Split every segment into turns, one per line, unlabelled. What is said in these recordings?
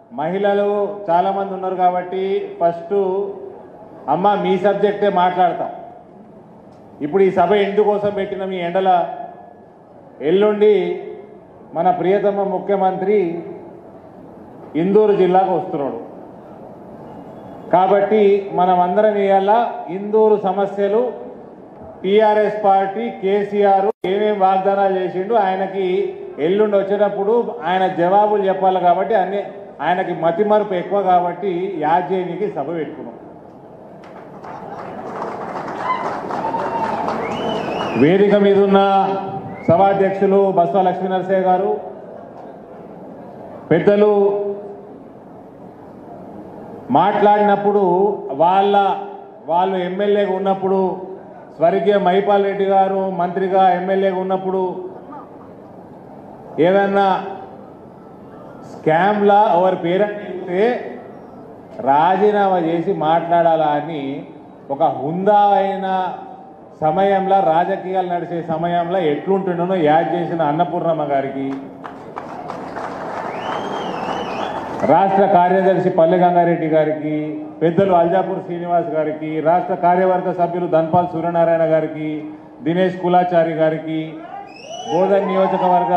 మహిళలు చాలామంది ఉన్నారు కాబట్టి ఫస్ట్ అమ్మ మీ సబ్జెక్టే మాట్లాడతాం ఇప్పుడు ఈ సభ ఎందుకోసం పెట్టిన మీ ఎండల ఎల్లుండి మన ప్రియతమ ముఖ్యమంత్రి ఇందూరు జిల్లాకు వస్తున్నాడు కాబట్టి మనమందరం ఇవాళ ఇందూరు సమస్యలు టీఆర్ఎస్ పార్టీ కేసీఆర్ ఏమేం వాగ్దానాలు చేసిండు ఆయనకి ఎల్లుండి వచ్చేటప్పుడు ఆయన జవాబులు చెప్పాలి కాబట్టి అన్ని ఆయనకి మతిమరుపు ఎక్కువ కాబట్టి యాజ్ఞకి సభ పెట్టుకున్నాం వేదిక మీద ఉన్న సభాధ్యక్షులు బస్వ లక్ష్మీనరసయ్య గారు పెద్దలు మాట్లాడినప్పుడు వాళ్ళ వాళ్ళు ఎమ్మెల్యేగా ఉన్నప్పుడు స్వర్గీయ మైపాల్ రెడ్డి గారు మంత్రిగా ఎమ్మెల్యేగా ఉన్నప్పుడు ఏదన్నా స్కామ్లా ఎవరి పేరంటే రాజీనామా చేసి మాట్లాడాలా అని ఒక హుందా అయిన సమయంలో రాజకీయాలు నడిచే సమయంలో ఎట్లుంటుండనో యాడ్ చేసిన అన్నపూర్ణమ్మ గారికి రాష్ట్ర కార్యదర్శి పల్లె గంగారెడ్డి గారికి పెద్దలు అల్జాపూర్ శ్రీనివాస్ గారికి రాష్ట్ర కార్యవర్గ సభ్యులు ధన్పాల్ సూర్యనారాయణ గారికి దినేష్ కులాచారి గారికి బోధన్ నియోజకవర్గ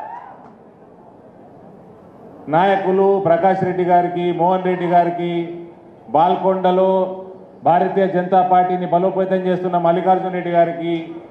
నాయకులు ప్రకాష్ రెడ్డి గారికి మోహన్ రెడ్డి గారికి బాల్కొండలో భారతీయ జనతా పార్టీని బలోపేతం చేస్తున్న మల్లికార్జున రెడ్డి గారికి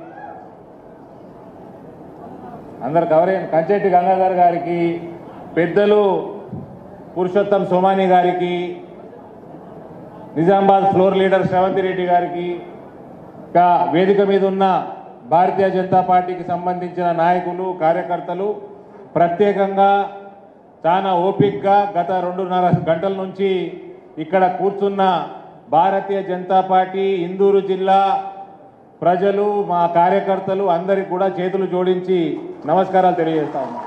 అందరు కవర్ అయ్యాను కంచెట్టి గంగాధర్ గారికి పెద్దలు పురుషోత్తం సోమాని గారికి నిజామాబాద్ ఫ్లోర్ లీడర్ శ్రవంతి రెడ్డి గారికి ఇంకా వేదిక మీద ఉన్న భారతీయ జనతా పార్టీకి సంబంధించిన నాయకులు కార్యకర్తలు ప్రత్యేకంగా చాలా ఓపిక్గా గత రెండున్నర గంటల నుంచి ఇక్కడ కూర్చున్న భారతీయ జనతా పార్టీ ఇందూరు జిల్లా ప్రజలు మా కార్యకర్తలు అందరికి కూడా చేతులు జోడించి నమస్కారాలు తెలియజేస్తా ఉన్నాం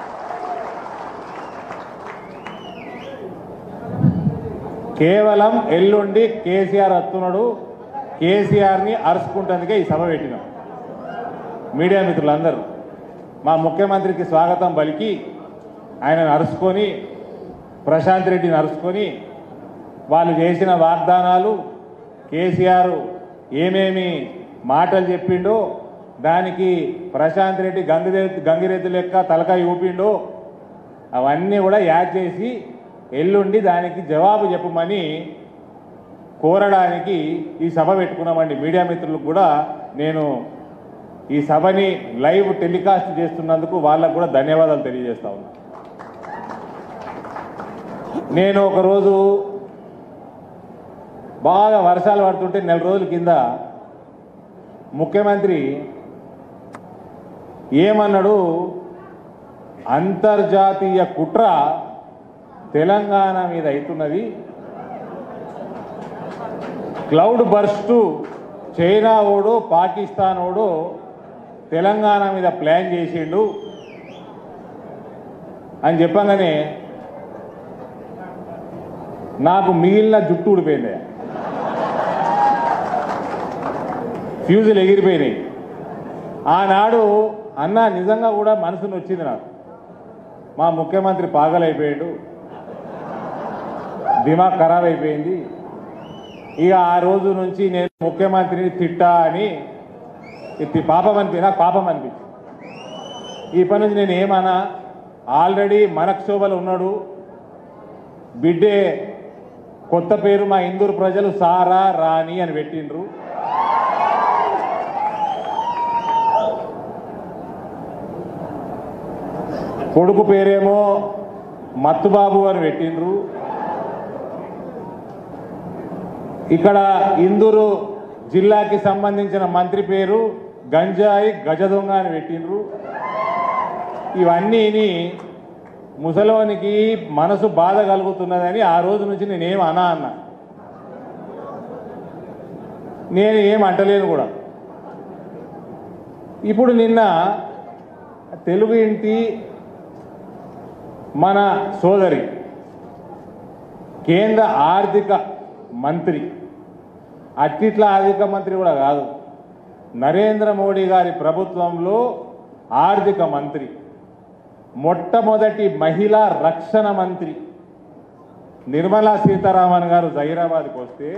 కేవలం ఎల్లుండి కేసీఆర్ వస్తున్నాడు కేసీఆర్ని అరుచుకుంటందుకే ఈ సభ పెట్టినాం మీడియా మిత్రులందరూ మా ముఖ్యమంత్రికి స్వాగతం పలికి ఆయనను అరుచుకొని ప్రశాంత్ రెడ్డిని అరుచుకొని వాళ్ళు చేసిన వాగ్దానాలు కేసీఆర్ ఏమేమి మాటలు చెప్పిండో దానికి ప్రశాంత్ రెడ్డి గంగిరెద్దు గంగిరెద్దు లెక్క తలకాయ ఊపిండో అవన్నీ కూడా యాడ్ చేసి ఎల్లుండి దానికి జవాబు చెప్పమని కోరడానికి ఈ సభ పెట్టుకున్నామండి మీడియా మిత్రులకు కూడా నేను ఈ సభని లైవ్ టెలికాస్ట్ చేస్తున్నందుకు వాళ్ళకు కూడా ధన్యవాదాలు తెలియజేస్తా ఉన్నా నేను ఒకరోజు బాగా వర్షాలు పడుతుంటే నెల రోజుల కింద ముఖ్యమంత్రి ఏమన్నాడు అంతర్జాతీయ కుట్ర తెలంగాణ మీద అవుతున్నది క్లౌడ్ బర్స్టు చైనా ఓడు పాకిస్తాన్ ఓడు తెలంగాణ మీద ప్లాన్ చేసిండు అని చెప్పగానే నాకు మిగిలిన జుట్టు ఊడిపోయింది ఫ్యూజులు ఎగిరిపోయినాయి ఆనాడు అన్న నిజంగా కూడా మనసును వచ్చింది నాకు మా ముఖ్యమంత్రి పాగలైపోయాడు దిమాగ్ ఖరాబ్ అయిపోయింది ఇక ఆ రోజు నుంచి నేను ముఖ్యమంత్రిని తిట్టా అని ఇది పాపం అనిపి నాకు పాపం అనిపించింది ఈ పని నుంచి నేను ఏమన్నా ఆల్రెడీ మనక్షోభలు ఉన్నాడు బిడ్డే కొత్త పేరు మా ఇందూరు ప్రజలు సారా రాణి అని పెట్టిండ్రు కొడుకు పేరేమో మత్తుబాబు అని పెట్టిండ్రు ఇక్కడ ఇందూరు జిల్లాకి సంబంధించిన మంత్రి పేరు గంజాయి గజదొంగ అని పెట్టిండ్రు ఇవన్నీ విని ముసలోనికి మనసు బాధ కలుగుతున్నదని ఆ రోజు నుంచి నేనేం అనా అన్నా నేను ఏం అంటలేను కూడా ఇప్పుడు నిన్న తెలుగు ఇంటి మన సోదరి కేంద్ర ఆర్థిక మంత్రి అట్టిట్ల ఆర్థిక మంత్రి కూడా కాదు నరేంద్ర మోడీ గారి ప్రభుత్వంలో ఆర్థిక మంత్రి మొట్టమొదటి మహిళా రక్షణ మంత్రి నిర్మలా సీతారామన్ గారు జహీరాబాద్కి వస్తే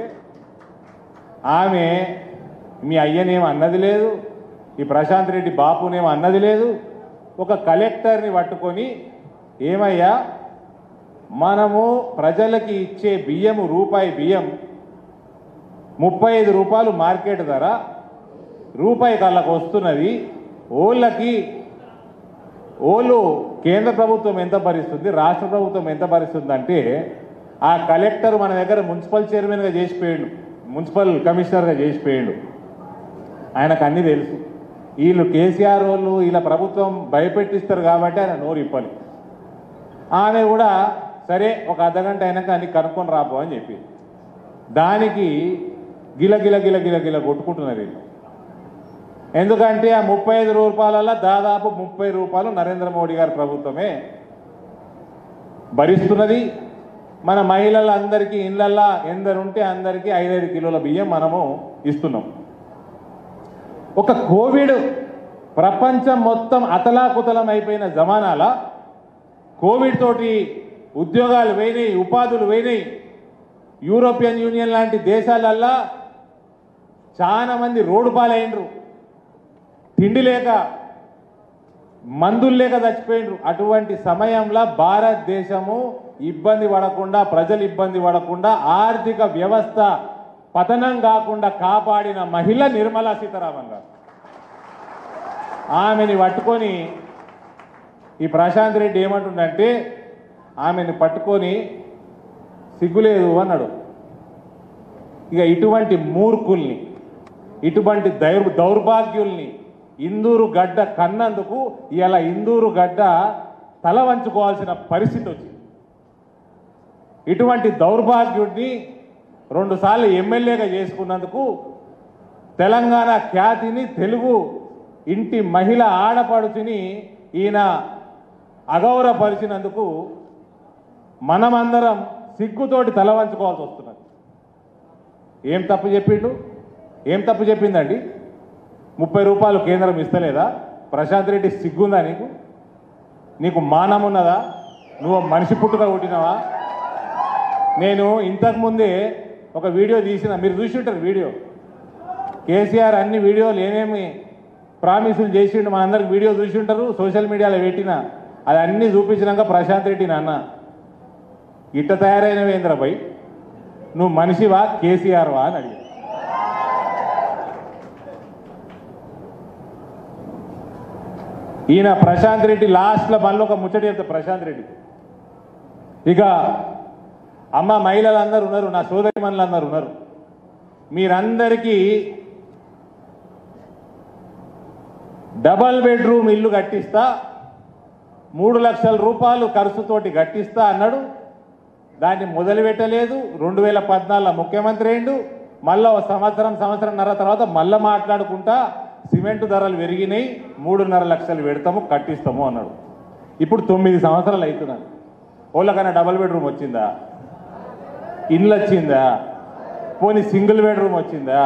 ఆమె మీ అయ్యనేం అన్నది లేదు ఈ ప్రశాంత్ రెడ్డి బాపునేం అన్నది లేదు ఒక కలెక్టర్ని పట్టుకొని ఏమయ్యా మనము ప్రజలకి ఇచ్చే బియ్యము రూపాయి బియ్యం ముప్పై ఐదు రూపాయలు మార్కెట్ ధర రూపాయి కళ్ళకు వస్తున్నది ఓళ్ళకి ఓళ్ళు కేంద్ర ప్రభుత్వం ఎంత భరిస్తుంది రాష్ట్ర ప్రభుత్వం ఎంత భరిస్తుంది అంటే ఆ కలెక్టర్ మన దగ్గర మున్సిపల్ చైర్మన్గా చేసిపోయాడు మున్సిపల్ కమిషనర్గా చేసిపోయాడు ఆయనకు అన్నీ తెలుసు వీళ్ళు కేసీఆర్ వాళ్ళు వీళ్ళ ప్రభుత్వం భయపెట్టిస్తారు కాబట్టి ఆయన నోరు ఇప్పాలి ఆమె కూడా సరే ఒక అర్ధగంట అయినాక అన్ని కనుక్కొని రాబో అని చెప్పి దానికి గిల గిల గిల గిల గిల కొట్టుకుంటున్నారు వీళ్ళు ఎందుకంటే ఆ ముప్పై ఐదు రూపాయలలో దాదాపు ముప్పై రూపాయలు నరేంద్ర మోడీ గారి ప్రభుత్వమే భరిస్తున్నది మన మహిళలందరికీ ఇళ్ళల్లా ఎందరుంటే అందరికీ ఐదైదు కిలోల బియ్యం మనము ఇస్తున్నాం ఒక కోవిడ్ ప్రపంచం మొత్తం అతలాకుతలం అయిపోయిన జమానాల కోవిడ్ తోటి ఉద్యోగాలు పోయినాయి ఉపాధులు పోయినాయి యూరోపియన్ యూనియన్ లాంటి దేశాలల్లా చాలా మంది రోడ్డు పాలైనరు తిండి లేక మందులు లేక చచ్చిపోయినరు అటువంటి సమయంలో భారతదేశము ఇబ్బంది పడకుండా ప్రజలు ఇబ్బంది పడకుండా ఆర్థిక వ్యవస్థ పతనం కాకుండా కాపాడిన మహిళ నిర్మలా సీతారామన్ గారు ఆమెని పట్టుకొని ఈ ప్రశాంత్ రెడ్డి ఏమంటుండంటే ఆమెను పట్టుకొని సిగ్గులేదు అన్నాడు ఇక ఇటువంటి మూర్ఖుల్ని ఇటువంటి దౌర్ దౌర్భాగ్యుల్ని ఇందూరు గడ్డ కన్నందుకు ఇలా ఇందూరు గడ్డ తల వంచుకోవాల్సిన పరిస్థితి వచ్చింది ఇటువంటి దౌర్భాగ్యుడిని రెండుసార్లు ఎమ్మెల్యేగా చేసుకున్నందుకు తెలంగాణ ఖ్యాతిని తెలుగు ఇంటి మహిళ ఆడపడుచుని ఈయన అగౌరవపరిచినందుకు మనమందరం సిగ్గుతోటి తల వంచుకోవాల్సి వస్తున్నది ఏం తప్పు చెప్పిండు ఏం తప్పు చెప్పిందండి ముప్పై రూపాయలు కేంద్రం ఇస్తలేదా ప్రశాంత్ రెడ్డి సిగ్గుందా నీకు నీకు మానం ఉన్నదా నువ్వు మనిషి పుట్టుక కొట్టినావా నేను ఇంతకుముందే ఒక వీడియో తీసిన మీరు చూసి ఉంటారు వీడియో కేసీఆర్ అన్ని వీడియోలు ఏమేమి ప్రామిసులు చేసిండు మనందరికి వీడియో చూసి ఉంటారు సోషల్ మీడియాలో పెట్టిన అది అన్నీ చూపించినాక ప్రశాంత్ రెడ్డి నాన్న ఇట్ట తయారైన వేంద్రపై నువ్వు మనిషివా కేసీఆర్ వా అని అడిగాడు ఈయన ప్రశాంత్ రెడ్డి లాస్ట్లో మళ్ళీ ఒక ముచ్చట చెప్తా ప్రశాంత్ రెడ్డి ఇక అమ్మ మహిళలందరూ ఉన్నారు నా సోదరి అందరూ ఉన్నారు మీరందరికీ డబల్ బెడ్రూమ్ ఇల్లు కట్టిస్తా మూడు లక్షల రూపాయలు ఖర్చుతోటి కట్టిస్తా అన్నాడు దాన్ని మొదలు పెట్టలేదు రెండు వేల పద్నాలుగులో ముఖ్యమంత్రి అయిండు మళ్ళా ఒక సంవత్సరం సంవత్సరంన్నర తర్వాత మళ్ళా మాట్లాడుకుంటా సిమెంట్ ధరలు పెరిగినాయి మూడున్నర లక్షలు పెడతాము కట్టిస్తాము అన్నాడు ఇప్పుడు తొమ్మిది సంవత్సరాలు అవుతున్నాను వాళ్ళకన్నా డబల్ బెడ్రూమ్ వచ్చిందా ఇల్లు వచ్చిందా పోనీ సింగిల్ బెడ్రూమ్ వచ్చిందా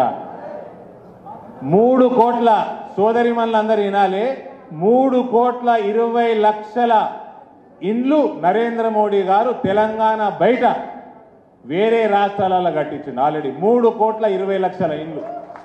మూడు కోట్ల సోదరి అందరూ వినాలి మూడు కోట్ల ఇరవై లక్షల ఇండ్లు నరేంద్ర మోడీ గారు తెలంగాణ బయట వేరే రాష్ట్రాలలో కట్టించింది ఆల్రెడీ మూడు కోట్ల ఇరవై లక్షల ఇండ్లు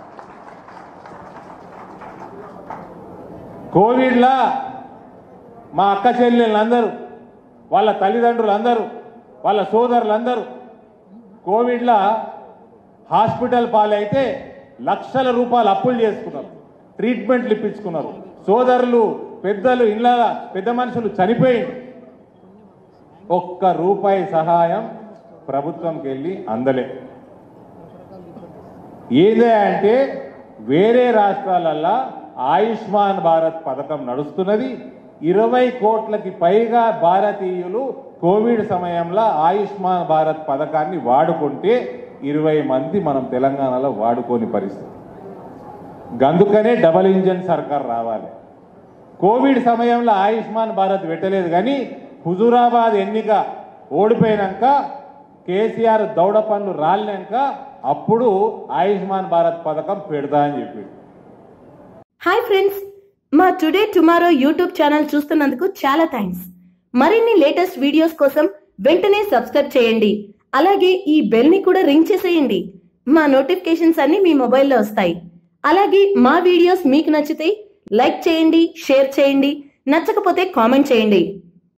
కోవిడ్లా మా అక్క చెల్లెళ్ళందరూ వాళ్ళ తల్లిదండ్రులందరూ వాళ్ళ సోదరులందరూ కోవిడ్లా హాస్పిటల్ పాలైతే లక్షల రూపాయలు అప్పులు చేసుకున్నారు ట్రీట్మెంట్లు ఇప్పించుకున్నారు సోదరులు పెద్దలు ఇళ్ళ పెద్ద మనుషులు చనిపోయింది ఒక్క రూపాయి సహాయం ప్రభుత్వంకి వెళ్ళి అందలే ఏదే అంటే వేరే రాష్ట్రాలల్లో ఆయుష్మాన్ భారత్ పథకం నడుస్తున్నది ఇరవై కోట్లకి పైగా భారతీయులు కోవిడ్ సమయంలో ఆయుష్మాన్ భారత్ పథకాన్ని వాడుకుంటే ఇరవై మంది మనం తెలంగాణలో వాడుకోని పరిస్థితి గందుకనే డబల్ ఇంజన్ సర్కార్ రావాలి కోవిడ్ సమయంలో ఆయుష్మాన్ భారత్ పెట్టలేదు కానీ హుజూరాబాద్ ఎన్నిక ఓడిపోయినాక కేసీఆర్ దౌడ పనులు రాలినాక అప్పుడు ఆయుష్మాన్ భారత్ పథకం పెడతా అని చెప్పిండు
హాయ్ ఫ్రెండ్స్ మా టుడే టుమారో యూట్యూబ్ ఛానల్ చూస్తున్నందుకు చాలా థ్యాంక్స్ మరిన్ని లేటెస్ట్ వీడియోస్ కోసం వెంటనే సబ్స్క్రైబ్ చేయండి అలాగే ఈ బెల్ ని కూడా రింగ్ చేసేయండి మా నోటిఫికేషన్స్ అన్ని మీ మొబైల్లో వస్తాయి అలాగే మా వీడియోస్ మీకు నచ్చితే లైక్ చేయండి షేర్ చేయండి నచ్చకపోతే కామెంట్ చేయండి